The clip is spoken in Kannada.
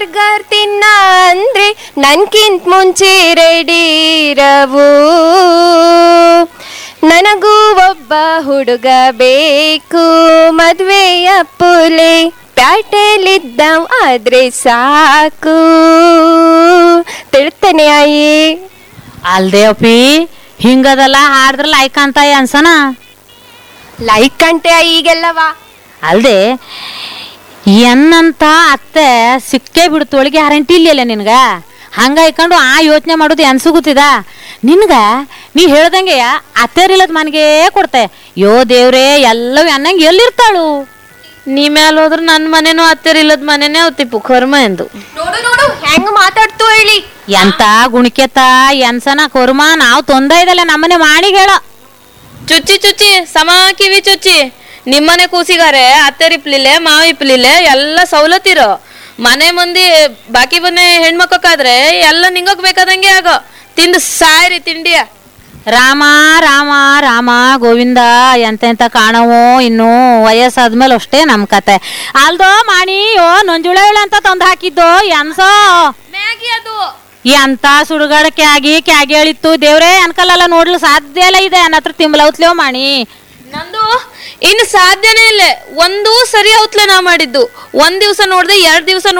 ಬರ್ಗರ್ ತಿನ್ನ ಅಂದ್ರೆ ನನ್ಕಿಂತ ಮುಂಚೆ ರೆಡಿ ಇರವು ನನಗೂ ಒಬ್ಬ ಹುಡುಗ ಬೇಕು ಮದ್ವೆಯ ಪುಲೆ ಪ್ಯಾಟೆಲಿದ್ದ ಆದ್ರೆ ಸಾಕು ತಿಳ್ತೇನೆ ಆಯಿ ಅಲ್ದೇ ಅಪ್ಪಿ ಹಿಂಗದಲ್ಲ ಹಾಡ್ದ್ರಲ್ಲ ಐಕಂತ ಅನ್ಸನ ಲೈಕ್ ಕಂಟೆ ಈಗೆಲ್ಲವಾ ಅಲ್ದೆ ಎನ್ನಂತ ಅತ್ತೆ ಸಿಕ್ಕೇ ಬಿಡ್ತು ಒಳಗೆ ಗ್ಯಾರಂಟಿ ಇಲ್ಲಲ್ಲ ನಿನ್ಗ ಹಂಗ ಇಕ್ಕೊಂಡು ಆ ಯೋಚನೆ ಮಾಡೋದು ಅನ್ಸುಗುತ್ತಿದ ನಿನ್ಗ ನೀ ಹೇಳ್ದಂಗೆ ಅತ್ತೆರಿಲ್ಲದ ಮನೆಗೆ ಕೊಡ್ತೆ ಯೋ ದೇವ್ರೇ ಎಲ್ಲವೂ ಅನ್ನಂಗೆ ಎಲ್ಲಿರ್ತಾಳು ನೀ ಮ್ಯಾಲ ಹೋದ್ರ ನನ್ನ ಮನೆನೂ ಹತ್ತಿರಿಲ್ಲದ ಮನೆನೇ ಅವತಿಪ್ಪು ಕರ್ಮ ಎಂದು ನೋಡು ನೋಡು ಹೆಂಗ್ ಮಾತಾಡ್ತು ಹೇಳಿ ಎಂತ ಗುಣಿಕೆತ ಎನ್ಸನ ಕೊರ್ಮ ನಾವು ತೊಂದ ಇದಲ್ಲ ನಮ್ಮನೆ ಮಾಡಿಗೆ ಹೇಳೋ ಚುಚ್ಚಿ ಚುಚ್ಚಿ ಸಮ ಕಿವಿ ಚುಚ್ಚಿ ನಿಮ್ಮನೆ ಕೂಸಿಗಾರೆ ಅತ್ತೆ ಇಪ್ಲಿಲೆ ಮಾವ ಇಪ್ಲಿಲೆ ಎಲ್ಲ ಸವಲತ್ತಿರೋ ಮನೆ ಮಂದಿ ಬಾಕಿ ಮನೆ ಹೆಣ್ಮಕ್ಕಾದ್ರೆ ಎಲ್ಲ ನಿಂಗಕ್ ಬೇಕಾದಂಗೆ ಆಗೋ ತಿಂದು ಸಾಯ್ರಿ ತಿಂಡಿಯ ರಾಮ ರಾಮ ರಾಮ ಗೋವಿಂದ ಎಂತೆಂತ ಕಾಣವು ಇನ್ನು ವಯಸ್ಸಾದ್ಮೇಲೆ ಅಷ್ಟೇ ನಮ್ ಕತೆ ಅಲ್ದೋ ಮಾಣಿ ಯೋ ನಂಜುಳ ಅಂತ ತಂದು ಹಾಕಿದ್ದು ಎನ್ಸೋ ಮ್ಯಾಗಿ ಅದು ಎಂತ ಸುಡುಗಾಡ ಕ್ಯಾಗಿ ಕ್ಯಾಗಿ ಹೇಳಿತ್ತು ದೇವ್ರೇ ಅನ್ಕಲ್ಲ ನೋಡ್ಲು ಸಾಧ್ಯ ಇಲ್ಲ ಇದೆ ನನ್ನ ಹತ್ರ ತಿಂಬಲೌತ್ಲೇವ್ ಮಾಣಿ ನಂದು ಇನ್ನು ಸಾಧ್ಯನೇ ಇಲ್ಲ ಒಂದು ಸರಿ ಔತ್ಲೆ ನಾ ಮಾಡಿದ್ದು ಒಂದ್ ದಿವ್ಸ ನೋಡ್ದೆ ಎರಡ್ ದಿವ್ಸ